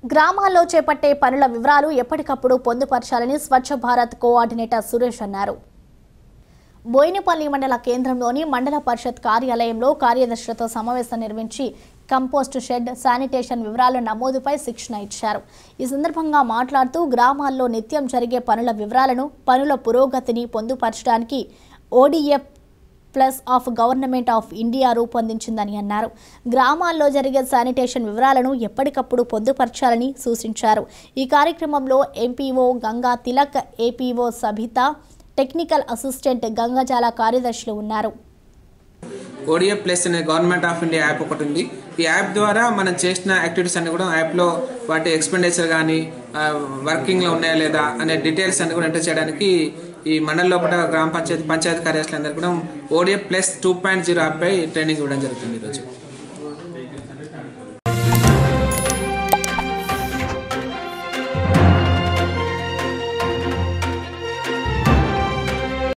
గ్రామాల్లో చేపట్టే పనుల వివరాలు ఎప్పటికప్పుడు పొందుపరచాలని స్వచ్ఛ భారత్ కోఆర్డినేటర్ సురేష్ అన్నారు బోయినపల్లి మండల కేంద్రంలోని మండల పరిషత్ కార్యాలయంలో కార్యదర్శులతో సమావేశం నిర్వహించి కంపోస్ట్ షెడ్ శానిటేషన్ వివరాల నమోదుపై శిక్షణ ఇచ్చారు ఈ సందర్భంగా మాట్లాడుతూ గ్రామాల్లో నిత్యం జరిగే పనుల వివరాలను పనుల పురోగతిని పొందుపరచడానికి ODF plus of government of India రూపొందించిందని అన్నారు గ్రామాల్లో జరిగే శానిటేషన్ వివరాలను ఎప్పటికప్పుడు పొందుపరచాలని సూచించారు ఈ కార్యక్రమంలో MPO Ganga Tilak APO Sabitha technical assistant Gangajala కార్యదర్శులు ఉన్నారు ఓడిఎఫ్ ప్లస్ అనే గవర్నమెంట్ ఆఫ్ ఇండియా యాప్ ఒకటి ఉంది ఈ యాప్ ద్వారా మనం చేసిన యాక్టివిటీస్ అన్ని కూడా యాప్లో వాటి ఎక్స్పెండిచర్ కానీ వర్కింగ్లో ఉన్నాయా లేదా అనే డీటెయిల్స్ అన్ని కూడా ఎంటర్ చేయడానికి ఈ మండల లోపల గ్రామ పంచాయతీ పంచాయతీ కార్యాలయాలందరూ కూడా ODF plus two point zero యాప్పై ట్రైనింగ్ ఇవ్వడం జరుగుతుంది ఈరోజు